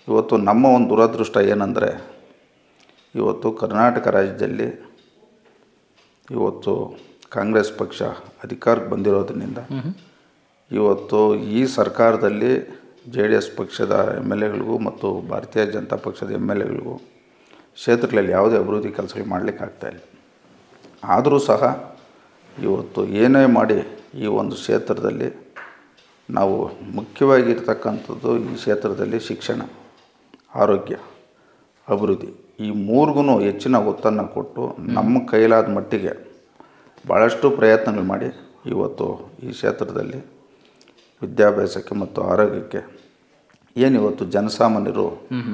ಇವತ್ತು ನಮ್ಮ ಒಂದು ದುರದೃಷ್ಟ ಏನಂದರೆ ಇವತ್ತು ಕರ್ನಾಟಕ ರಾಜ್ಯದಲ್ಲಿ ಇವತ್ತು ಕಾಂಗ್ರೆಸ್ ಪಕ್ಷ ಅಧಿಕಾರಕ್ಕೆ ಬಂದಿರೋದ್ರಿಂದ ಇವತ್ತು ಈ ಸರ್ಕಾರದಲ್ಲಿ ಜೆ ಡಿ ಎಸ್ ಪಕ್ಷದ ಎಮ್ ಎಲ್ ಎಗಳಿಗೂ ಮತ್ತು ಭಾರತೀಯ ಜನತಾ ಪಕ್ಷದ ಎಮ್ ಎಲ್ ಎಗಳಿಗೂ ಕ್ಷೇತ್ರಗಳಲ್ಲಿ ಯಾವುದೇ ಅಭಿವೃದ್ಧಿ ಕೆಲಸಗಳು ಮಾಡಲಿಕ್ಕೆ ಆಗ್ತಾಯಿಲ್ಲ ಆದರೂ ಸಹ ಇವತ್ತು ಏನೇ ಮಾಡಿ ಈ ಒಂದು ಕ್ಷೇತ್ರದಲ್ಲಿ ನಾವು ಮುಖ್ಯವಾಗಿರ್ತಕ್ಕಂಥದ್ದು ಈ ಕ್ಷೇತ್ರದಲ್ಲಿ ಶಿಕ್ಷಣ ಆರೋಗ್ಯ ಅಭಿವೃದ್ಧಿ ಈ ಮೂರಿಗೂ ಹೆಚ್ಚಿನ ಒತ್ತನ್ನು ಕೊಟ್ಟು ನಮ್ಮ ಕೈಲಾದ ಮಟ್ಟಿಗೆ ಭಾಳಷ್ಟು ಪ್ರಯತ್ನಗಳು ಮಾಡಿ ಇವತ್ತು ಈ ಕ್ಷೇತ್ರದಲ್ಲಿ ವಿದ್ಯಾಭ್ಯಾಸಕ್ಕೆ ಮತ್ತು ಆರೋಗ್ಯಕ್ಕೆ ಏನು ಇವತ್ತು ಜನಸಾಮಾನ್ಯರು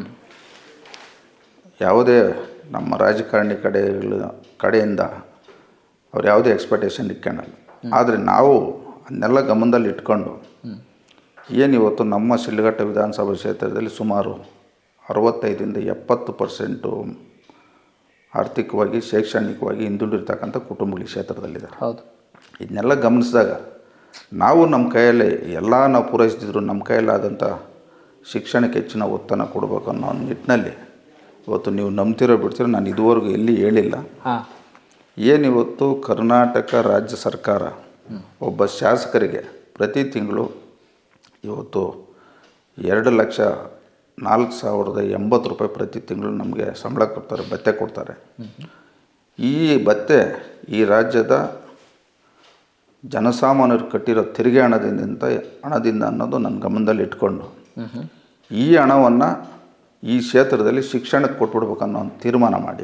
ಯಾವುದೇ ನಮ್ಮ ರಾಜಕಾರಣಿ ಕಡೆಗಳ ಕಡೆಯಿಂದ ಅವ್ರು ಯಾವುದೇ ಎಕ್ಸ್ಪೆಕ್ಟೇಷನ್ ಇಟ್ಕೊಳ್ಳಲ್ಲ ಆದರೆ ನಾವು ಅದನ್ನೆಲ್ಲ ಗಮನದಲ್ಲಿ ಇಟ್ಕೊಂಡು ಏನು ಇವತ್ತು ನಮ್ಮ ಶಿಡ್ಲಘಟ್ಟ ವಿಧಾನಸಭಾ ಕ್ಷೇತ್ರದಲ್ಲಿ ಸುಮಾರು ಅರವತ್ತೈದರಿಂದ ಎಪ್ಪತ್ತು ಪರ್ಸೆಂಟು ಆರ್ಥಿಕವಾಗಿ ಶೈಕ್ಷಣಿಕವಾಗಿ ಹಿಂದುಳಿರ್ತಕ್ಕಂಥ ಕುಟುಂಬಗಳು ಈ ಕ್ಷೇತ್ರದಲ್ಲಿದ್ದಾರೆ ಹೌದು ಇದನ್ನೆಲ್ಲ ಗಮನಿಸಿದಾಗ ನಾವು ನಮ್ಮ ಕೈಯಲ್ಲಿ ಎಲ್ಲ ನಾವು ಪೂರೈಸ್ತಿದ್ರು ನಮ್ಮ ಕೈಯಲ್ಲಾದಂಥ ಶಿಕ್ಷಣಕ್ಕೆ ಹೆಚ್ಚಿನ ಒತ್ತನ್ನು ಕೊಡಬೇಕು ಅನ್ನೋ ಒಂದು ನಿಟ್ಟಿನಲ್ಲಿ ಇವತ್ತು ನೀವು ನಂಬ್ತಿರೋ ಬಿಡ್ತಿರೋ ನಾನು ಇದುವರೆಗೂ ಎಲ್ಲಿ ಹೇಳಿಲ್ಲ ಹಾಂ ಏನಿವತ್ತು ಕರ್ನಾಟಕ ರಾಜ್ಯ ಸರ್ಕಾರ ಒಬ್ಬ ಶಾಸಕರಿಗೆ ಪ್ರತಿ ತಿಂಗಳು ಇವತ್ತು ಎರಡು ಲಕ್ಷ ನಾಲ್ಕು ಸಾವಿರದ ಎಂಬತ್ತು ರೂಪಾಯಿ ಪ್ರತಿ ತಿಂಗಳು ನಮಗೆ ಸಂಬಳ ಕೊಡ್ತಾರೆ ಭತ್ಯೆ ಕೊಡ್ತಾರೆ ಈ ಭತ್ಯೆ ಈ ರಾಜ್ಯದ ಜನಸಾಮಾನ್ಯರು ಕಟ್ಟಿರೋ ತೆರಿಗೆ ಹಣದಿಂದ ಹಣದಿಂದ ಅನ್ನೋದು ನನ್ನ ಗಮನದಲ್ಲಿ ಇಟ್ಕೊಂಡು ಈ ಹಣವನ್ನು ಈ ಕ್ಷೇತ್ರದಲ್ಲಿ ಶಿಕ್ಷಣಕ್ಕೆ ಕೊಟ್ಬಿಡ್ಬೇಕು ಅನ್ನೋ ಒಂದು ತೀರ್ಮಾನ ಮಾಡಿ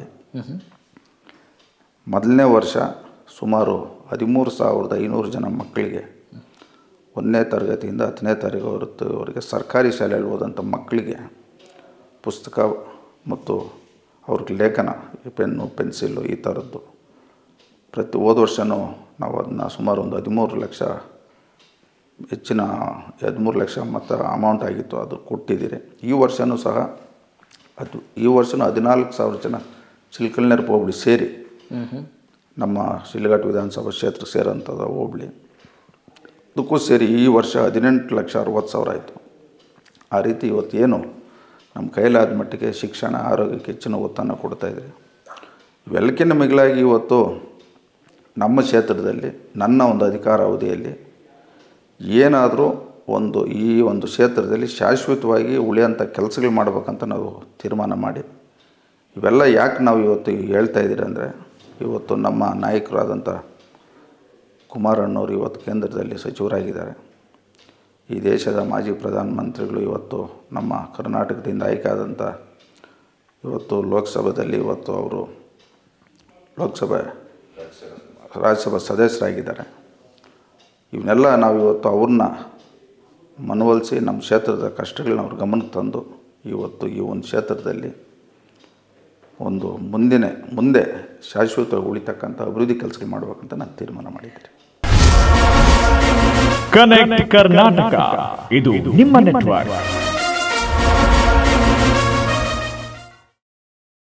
ಮೊದಲನೇ ವರ್ಷ ಸುಮಾರು ಹದಿಮೂರು ಸಾವಿರದ ಐನೂರು ಜನ ಮಕ್ಕಳಿಗೆ ಒಂದನೇ ತರಗತಿಯಿಂದ ಹತ್ತನೇ ತರಗತಿವರೆಗೆ ಸರ್ಕಾರಿ ಶಾಲೆಯಲ್ಲಿ ಓದಂಥ ಮಕ್ಕಳಿಗೆ ಪುಸ್ತಕ ಮತ್ತು ಅವ್ರಿಗೆ ಲೇಖನ ಪೆನ್ನು ಪೆನ್ಸಿಲ್ಲು ಈ ಥರದ್ದು ಪ್ರತಿ ಹೋದ ವರ್ಷವೂ ನಾವು ಅದನ್ನ ಸುಮಾರು ಒಂದು ಹದಿಮೂರು ಲಕ್ಷ ಹೆಚ್ಚಿನ ಹದಿಮೂರು ಲಕ್ಷ ಮತ್ತು ಅಮೌಂಟ್ ಆಗಿತ್ತು ಅದು ಕೊಟ್ಟಿದ್ದೀರಿ ಈ ವರ್ಷವೂ ಸಹ ಅದು ಈ ವರ್ಷವೂ ಹದಿನಾಲ್ಕು ಸಾವಿರ ಜನ ಚಿಲ್ಕಲ್ನೇರ್ ಹೋಬಳಿ ಸೇರಿ ನಮ್ಮ ಶಿಲ್ಘಾಟ್ ವಿಧಾನಸಭಾ ಕ್ಷೇತ್ರ ಸೇರೋಂಥದ್ದು ಹೋಬಳಿ ಅದಕ್ಕೂ ಸೇರಿ ಈ ವರ್ಷ ಹದಿನೆಂಟು ಲಕ್ಷ ಅರವತ್ತು ಸಾವಿರ ಆಯಿತು ಆ ರೀತಿ ಇವತ್ತೇನು ನಮ್ಮ ಕೈಲಾದ ಮಟ್ಟಿಗೆ ಶಿಕ್ಷಣ ಆರೋಗ್ಯಕ್ಕೆ ಹೆಚ್ಚಿನ ಒತ್ತನ್ನು ಕೊಡ್ತಾಯಿದ್ದೀರಿ ಇವೆಲ್ಲಕ್ಕಿಂತ ಮಿಗಿಲಾಗಿ ಇವತ್ತು ನಮ್ಮ ಕ್ಷೇತ್ರದಲ್ಲಿ ನನ್ನ ಒಂದು ಅಧಿಕಾರ ಅವಧಿಯಲ್ಲಿ ಏನಾದರೂ ಒಂದು ಈ ಒಂದು ಕ್ಷೇತ್ರದಲ್ಲಿ ಶಾಶ್ವತವಾಗಿ ಉಳಿಯೋಂಥ ಕೆಲಸಗಳು ಮಾಡ್ಬೇಕಂತ ನಾವು ತೀರ್ಮಾನ ಮಾಡಿ ಇವೆಲ್ಲ ಯಾಕೆ ನಾವು ಇವತ್ತು ಹೇಳ್ತಾ ಇದ್ದೀರಿ ಅಂದರೆ ಇವತ್ತು ನಮ್ಮ ನಾಯಕರಾದಂಥ ಕುಮಾರಣ್ಣವರು ಇವತ್ತು ಕೇಂದ್ರದಲ್ಲಿ ಸಚಿವರಾಗಿದ್ದಾರೆ ಈ ದೇಶದ ಮಾಜಿ ಪ್ರಧಾನಮಂತ್ರಿಗಳು ಇವತ್ತು ನಮ್ಮ ಕರ್ನಾಟಕದಿಂದ ಆಯ್ಕೆ ಆದಂಥ ಇವತ್ತು ಲೋಕಸಭೆಯಲ್ಲಿ ಇವತ್ತು ಅವರು ಲೋಕಸಭೆ ರಾಜ್ಯಸಭಾ ಸದಸ್ಯರಾಗಿದ್ದಾರೆ ಇವನ್ನೆಲ್ಲ ನಾವು ಇವತ್ತು ಅವ್ರನ್ನ ಮನವೊಲಿಸಿ ನಮ್ಮ ಕ್ಷೇತ್ರದ ಕಷ್ಟಗಳನ್ನ ಅವ್ರ ಗಮನಕ್ಕೆ ತಂದು ಇವತ್ತು ಈ ಒಂದು ಕ್ಷೇತ್ರದಲ್ಲಿ ಒಂದು ಮುಂದಿನ ಮುಂದೆ ಶಾಶ್ವತವಾಗಿ ಉಳಿತಕ್ಕಂಥ ಅಭಿವೃದ್ಧಿ ಕೆಲಸಗಳು ಮಾಡಬೇಕಂತ ನಾನು ತೀರ್ಮಾನ ಮಾಡಿದ್ದೀನಿ ಕನೆಕ್ಟ್ ಕರ್ನಾಟಕ ಇದು ನಿಮ್ಮ ನೆಟ್ವರ್ಕ್